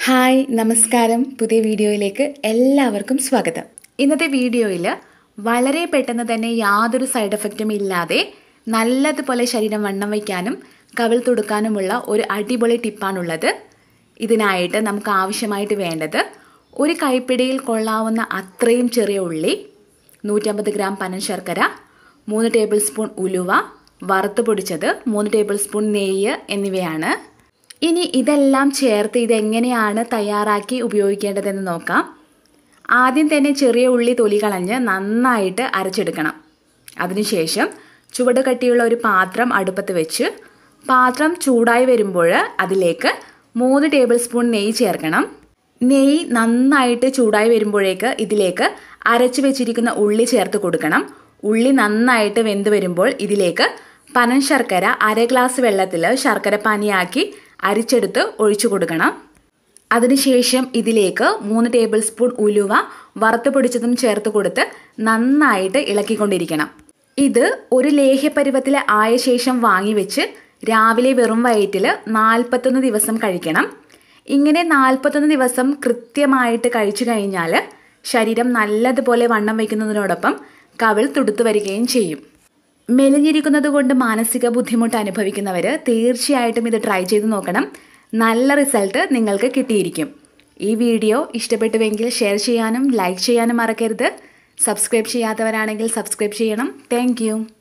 hi നമസ്കാരം പുതിയ വീഡിയോയിലേക്ക് എല്ലാവർക്കും സ്വാഗതം ഇന്നത്തെ വീഡിയോയിൽ വളരെ പെട്ടെന്ന് തന്നെ യാതൊരു സൈഡ് എഫക്റ്റും ഇല്ലാതെ നല്ലതുപോലെ ശരീരം വണ്ണം വയ്ക്കാനും കവിൾ തുടുക്കാനുമുള്ള ഒരു അടിപൊളി ടിപ്പാണുള്ളത് ഇതിനായിട്ട് നമുക്ക് ആവശ്യമായിട്ട് വേണ്ടത് ഒരു കൈപ്പിടിയിൽ കൊള്ളാവുന്ന അത്രയും ചെറിയ ഉള്ളി നൂറ്റമ്പത് ഗ്രാം പനം ശർക്കര മൂന്ന് ടേബിൾ സ്പൂൺ ഉലുവ വറുത്ത് പൊടിച്ചത് മൂന്ന് ടേബിൾ സ്പൂൺ നെയ്യ് എന്നിവയാണ് ഇനി ഇതെല്ലാം ചേർത്ത് ഇതെങ്ങനെയാണ് തയ്യാറാക്കി ഉപയോഗിക്കേണ്ടതെന്ന് നോക്കാം ആദ്യം തന്നെ ചെറിയ ഉള്ളി തൊലി കളഞ്ഞ് നന്നായിട്ട് അരച്ചെടുക്കണം അതിനുശേഷം ചുവട് കട്ടിയുള്ള ഒരു പാത്രം അടുപ്പത്ത് വെച്ച് പാത്രം ചൂടായി വരുമ്പോൾ അതിലേക്ക് മൂന്ന് ടേബിൾ സ്പൂൺ നെയ്യ് ചേർക്കണം നെയ്യ് നന്നായിട്ട് ചൂടായി വരുമ്പോഴേക്ക് ഇതിലേക്ക് അരച്ചു വെച്ചിരിക്കുന്ന ഉള്ളി ചേർത്ത് കൊടുക്കണം ഉള്ളി നന്നായിട്ട് വെന്ത് വരുമ്പോൾ ഇതിലേക്ക് പനം ശർക്കര അര ഗ്ലാസ് വെള്ളത്തിൽ ശർക്കര പാനിയാക്കി അരിച്ചെടുത്ത് ഒഴിച്ചു കൊടുക്കണം അതിനുശേഷം ഇതിലേക്ക് മൂന്ന് ടേബിൾ സ്പൂൺ ഉലുവ വറുത്ത് പൊടിച്ചതും ചേർത്ത് കൊടുത്ത് നന്നായിട്ട് ഇളക്കിക്കൊണ്ടിരിക്കണം ഇത് ഒരു ലേഹ്യപരുവത്തിൽ ആയ ശേഷം വാങ്ങി വെച്ച് രാവിലെ വെറും വയറ്റിൽ നാൽപ്പത്തൊന്ന് ദിവസം കഴിക്കണം ഇങ്ങനെ നാൽപ്പത്തൊന്ന് ദിവസം കൃത്യമായിട്ട് കഴിച്ചു കഴിഞ്ഞാൽ ശരീരം നല്ലതുപോലെ വണ്ണം വയ്ക്കുന്നതിനോടൊപ്പം കവിൾ തുടുത്തു വരികയും ചെയ്യും മെലിഞ്ഞിരിക്കുന്നത് കൊണ്ട് മാനസിക ബുദ്ധിമുട്ട് അനുഭവിക്കുന്നവർ തീർച്ചയായിട്ടും ഇത് ട്രൈ ചെയ്ത് നോക്കണം നല്ല റിസൾട്ട് നിങ്ങൾക്ക് കിട്ടിയിരിക്കും ഈ വീഡിയോ ഇഷ്ടപ്പെട്ടുവെങ്കിൽ ഷെയർ ചെയ്യാനും ലൈക്ക് ചെയ്യാനും മറക്കരുത് സബ്സ്ക്രൈബ് ചെയ്യാത്തവരാണെങ്കിൽ സബ്സ്ക്രൈബ് ചെയ്യണം താങ്ക്